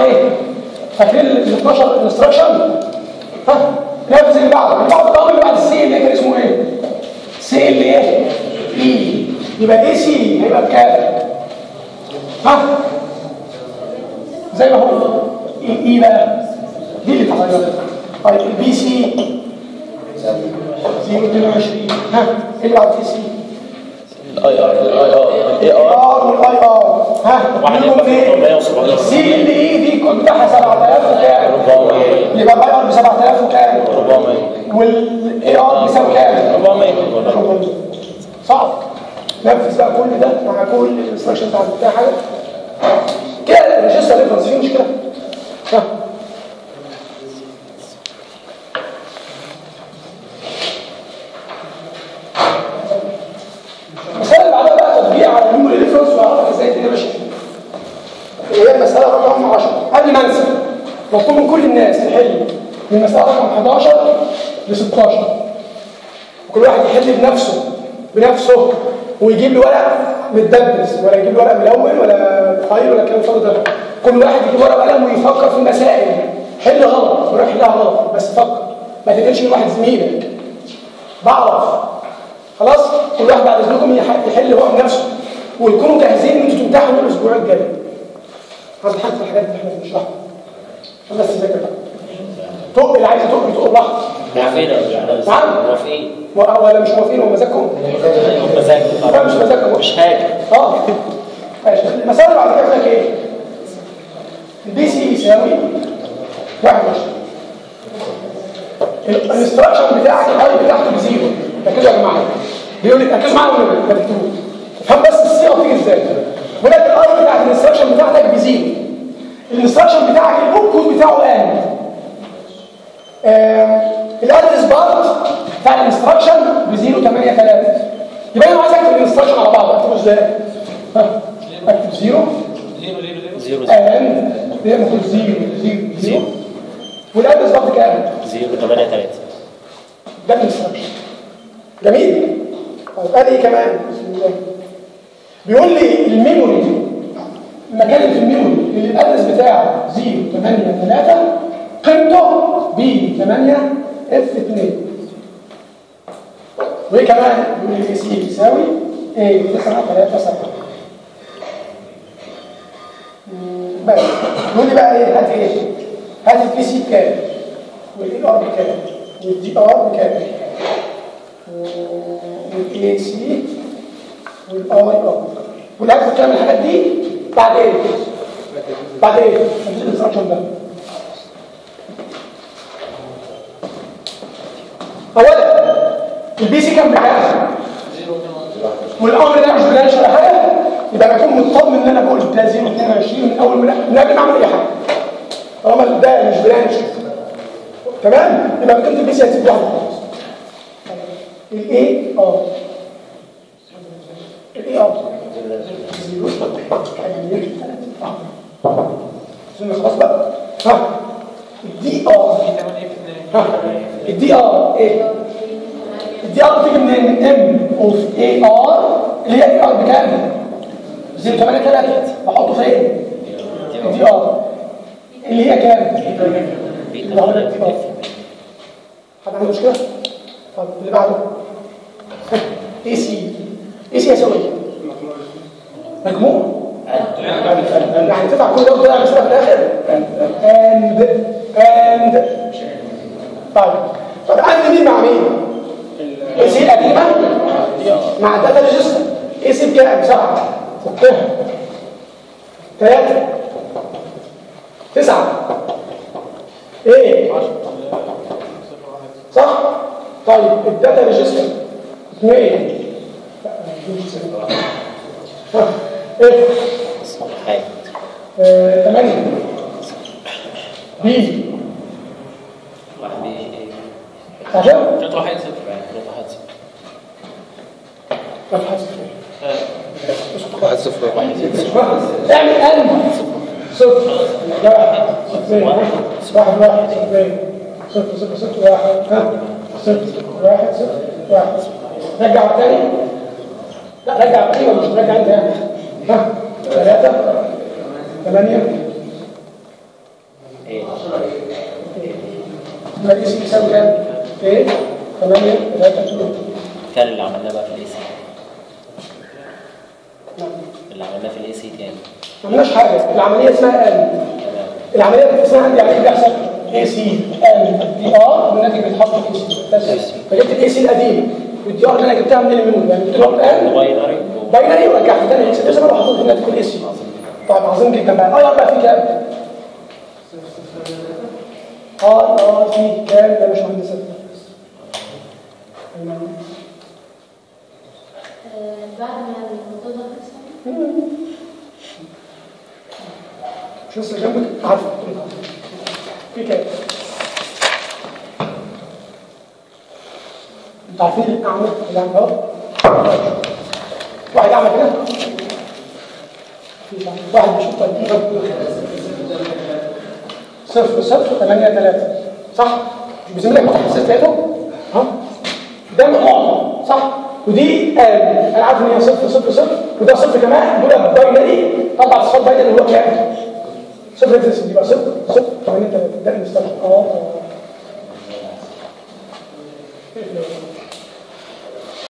ايه فاكرين ال 12 انستراكشن ها نفذ اللي بعده اللي بعده الامر اللي بعد السي اللي كان اسمه ايه سي اللي ايه اي يبقى الاي سي هيبقى بكام ها زي ما هو اي اي بقى دي اللي اتغيرت طيب البي سي 022 ها ايه اللي بعد البي سي الاي ار الاي ار الاي ار ار والاي ار ها واحد منهم يبقى ايه 417. سي ال اي دي كود بتاعها 7000 وكام 400 يبقى الاي ار ب 7000 وكام 400 والاي ار بيساوي كام 400 صعب نفذ بقى كل ده مع كل الانستراكشن بتاع بتاع حاجه كده الريجستر ريفرنس فيه مشكله ها المسألة اللي بعدها بقى تطبيق على الميموري ريفرنس وأعرفك ازاي الدنيا ماشية اللي هي المسألة رقم 10 قبل ما انسى مطلوب من كل الناس تحل من المسألة رقم 11 ل 16 كل واحد يحل بنفسه بنفسه ويجيب لي ورق متدبس ولا يجيب لي ورق ملون ولا فايل ولا كلام فاضي ده كل واحد يجيب ورق وقلم ويفكر في المسائل حل غلط وروح حلها غلط بس فكر ما تنقلش من واحد زميلك بعرف خلاص كل واحد بعد اذنكم يح- يحل هو بنفسه ويكونوا جاهزين ان انتوا تمتحنوا الاسبوع الجاي هذا حاجه في الحاجات اللي احنا بنشرحها عشان بس تذاكر بقى تقل اللي عايز تقل تقل لحظه موافقين يا رجاله نعم. موافقين ولا مش موافقين هو مزاجكم مزاج لا مش مزاجكم مش حاجه اه ماشي المسألة اللي بعد كده بتاعك ايه؟ البي سي يساوي 21 الانستراكشن بتاعك الاي بتاعته بزيرو ركزوا يا جماعه بيقول لك ركزوا معايا ولا ما تكتبوش افهم بس الصيغه بتيجي ازاي بيقول لك الاي بتاعت الانستراكشن بتاعتك بزيرو الانستراكشن بتاعك البوك كود بتاعه ان الادرس بارت بتاع الانستراكشن ب 083 يبقى انا عايز اكتب الانستراكشن على بعض اكتبه ازاي؟ ها اكتب 0 زيرو ان هي المفروض 0 0 0 والادرس بارت كام؟ زيرو 8 3 ده الانستراكشن جميل طيب ادي ايه كمان بسم الله بيقول لي الميموري المكان اللي في الميموري اللي الادرس بتاعه 0 8 3 قيمته ب 8 اف 2 وايه كمان بيقول لي اي سي يساوي ايه 9 3 7 بس يقول لي بقى ايه هات ايه هات البي سي بكام والاي ار بكام والدي ار بكام والاي سي والاي ار والهدف تعمل الحاجات دي بعد ايه بعد ايه تنزيل الانستراكشن ده اولا البي سي كان بكام والامر ده مش بلاش ولا حاجه يبقى بكون مطمن ان انا بقول ده 022 من اول من من قبل ما اعمل اي حاجه طالما ده مش بلانش تمام يبقى بكون البي سي هتسيب لوحده خالص الاي ار الاي ار خلاص بقى ها الدي ار ها الدي ار ايه الدي ار بتيجي منين من ام اوف اي ار اللي هي اي ار بكام 083 بحطه فين الدي ار اللي هي كام اللي هو الدي ار حد عنده مشكله طب اللي بعده اي سي اي سي يساوي ايه مجموع يعني تدفع كل ده وتضيع مسافه في الاخر اند اند طيب طب اند مين مع مين اي سي القديمه مع الداتا ريجستر اي سي بكام سبعه حطها ثلاثه تسعه ايه صح طيب الداتا ريجستر اثنين لا، ما تجيبش صفر. ها، ايه حاجه آه، ثمانية بي واحد ايه عشان ثلاثة واحد صفر ثلاثة واحد صفر فتحة صفر واحد صفر واحد اعمل ان صفر واحد اثنين واحد واحد اثنين صفر صفر صفر واحد ها صفر واحد صفر واحد رجع تاني لا رجع تاني ولا مش رجع انت يعني ها ثلاثة ثمانية يساوي كام؟ ايه 8 3 2 كان اللي عملناه بقى في الاي سي نعم اللي عملناه في الاي سي تاني ما عملناش حاجه العمليه اسمها ال تمام العمليه اسمها يعني ايه بيحصل اي سي ال دي ار والناتج بيتحط في اي سي بس فجبت الاي سي القديم والدي ار اللي انا جبتها من المنيو يعني قلت له ال باينري باينري ورجعت تاني اكس بس انا بحطه في الناتج في الاي سي طيب عظيم جدا بقى اي ار بقى في كام؟ اي ار في كام يا باشمهندس بعد ما الموضوع ده خلص مش لسه جنبك عارفه في كام؟ انتوا عارفين اللي اعمل اللي اعمل اهو واحد اعمل كده واحد بيشوف ترتيب صفر صفر ثمانية ثلاثة صح؟ مش بيسمي لك الحساب بتاعته؟ ها؟ ده معظم صح؟ ودي آه انا عارف ان هي صفر صفر صفر وده صفر كمان دول باينري طلع صفر باينري اللي هو كام؟ صفر يترسم يبقى صفر صفر ثمانية ثلاثة ده المستقبل اه